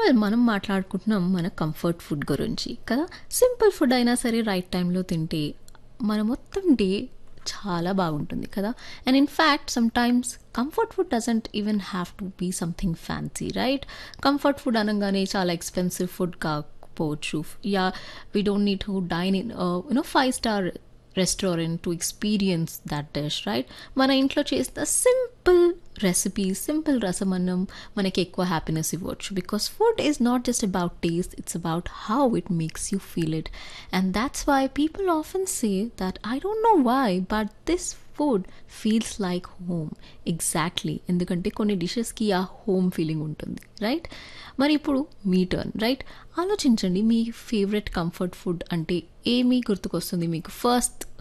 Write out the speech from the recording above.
well మనం మాట్లాడుకుంటున్నాం మన కంఫర్ట్ ఫుడ్ గురించి కదా సింపుల్ ఫుడ్ అయినా సరే రైట్ టైంలో తింటే మన మొత్తం డే చాలా బాగుంటుంది కదా and in fact some times comfort food doesn't even have to be something fancy right comfort food అనగానే చాలా ఎక్స్పెన్సివ్ ఫుడ్ కాకపోవచ్చు yeah we don't need to dine in you know five star restaurant to experience that dish right మన ఇంట్లో చేసిన simple recipe simple రసమన్నం మనకి ఎక్కువ happiness ఇవ్వచ్చు because food is not just about taste it's about how it makes you feel it and that's why people often say that I don't know why but this food feels like home exactly ఎందుకంటే కొన్ని డిషెస్కి ఆ home feeling ఉంటుంది right మరి ఇప్పుడు మీ turn right ఆలోచించండి మీ favourite comfort food అంటే ఏమి గుర్తుకొస్తుంది మీకు ఫస్ట్